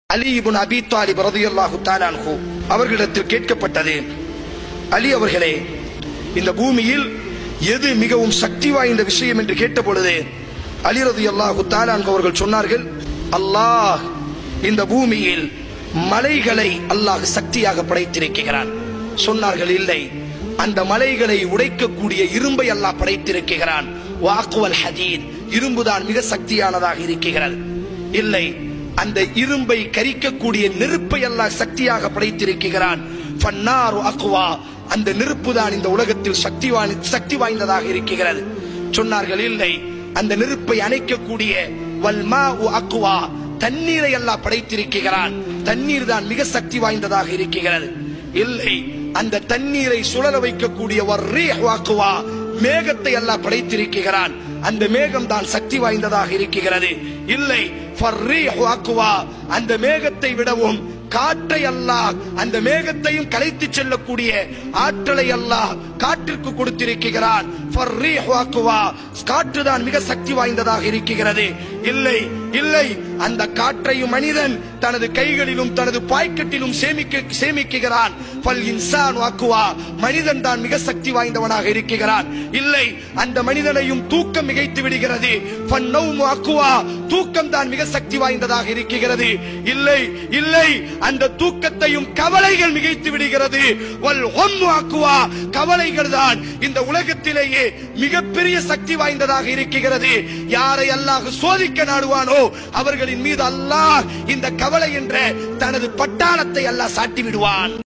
அலி இப்னு அபி தாலிப் ரலியல்லாஹு தஆலா அன்ஹு அவர்களிடத்தில் கேட்கப்பட்டது அலி அவர்களே இந்த பூமியில் எது மிகவும் சக்தி வாய்ந்த விஷயம் என்று கேட்டபொழுது அலி ரலியல்லாஹு தஆலா அன்ஹு அவர்கள் சொன்னார்கள் அல்லாஹ் இந்த பூமியில் மலைகளை அல்லாஹ் சக்தியாக படைத்திருக்கிறான் சொன்னார்கள் இல்லை அந்த மலைகளை உடைக்கக்கூடிய இரும்பை அல்லாஹ் படைத்திருக்கிறான் வாக்குவல் ஹதீத் இரும்புதான் மிக சக்தியானதாக இருக்கிறது இல்லை அந்த இரும்பை கரிக்கக்கூடிய நெருப்பை அல்லாஹ் சக்தியாக படைத்திருக்கிறான் ஃபன்னாரு அக்வா அந்த நெருப்பு தான் இந்த உலகத்தில் சக்தி வாய்ந்த- சக்தி வாய்ந்ததாக இருக்கிறது சொன்னார்கள் இல்லை அந்த நெருப்பை அணைக்கக்கூடிய வல்மா அக்வா தண்ணீரை அல்லாஹ் படைத்திருக்கிறான் தண்ணீர் தான் மிக சக்தி வாய்ந்ததாக இருக்கிறது இல்லை அந்த தண்ணீரை சுழல வைக்கக்கூடிய வர்ரீஹ் வாக்குவா மேகத்தை அல்லாஹ் படைத்திருக்கிறான் அந்த மேகம் தான் சக்தி வாய்ந்ததாக இருக்கிறது இல்லை ஃபர்ரீஹ் வாக்குவா அந்த மேகத்தை விடவும் காற்றை அல்லாஹ் அந்த மேகத்தையும் கலைத்து செல்லக்கூடிய ஆற்றலை அல்லாஹ் காற்றிற்கு கொடுத்திருக்கிறான் ஃபர்ரீஹ் வாக்குவா காற்று தான் மிக சக்தி வாய்ந்ததாக இருக்கிறது இல்லை இல்லை அந்த காற்றையும் மனிதன் தனது கைகளிலும் தனது பாய்க்கட்டிலும் சேமிக்க சேமிக்குகிறான் பல் இன்சான் வாக்குவா மனிதன் தான் மிக சக்தி வாய்ந்தவனாக இருக்கிறான் இல்லை அந்த மனிதனையும் தூக்கம் மிகைத்து விடுகிறது ஃபன்னௌம் வாக்குவா தூக்கம் தான் மிக சக்தி வாய்ந்ததாக இருக்கிறது இல்லை இல்லை அந்த தூக்கத்தையும் கவலைகள் மிகைத்து விடுகிறது வல் ஹொம் வாக்குவா கவலைகள் தான் இந்த உலகத்திலேயே மிகப்பெரிய சக்தி வாய்ந்ததாக இருக்கிறது யாரை அல்லாஹ் சோதிக்க நாடுவானோ அவர்களின் மீது அல்லாஹ் இந்த கவலை என்ற தனது பட்டாளத்தை அல்லாஹ் சாட்டி விடுவான்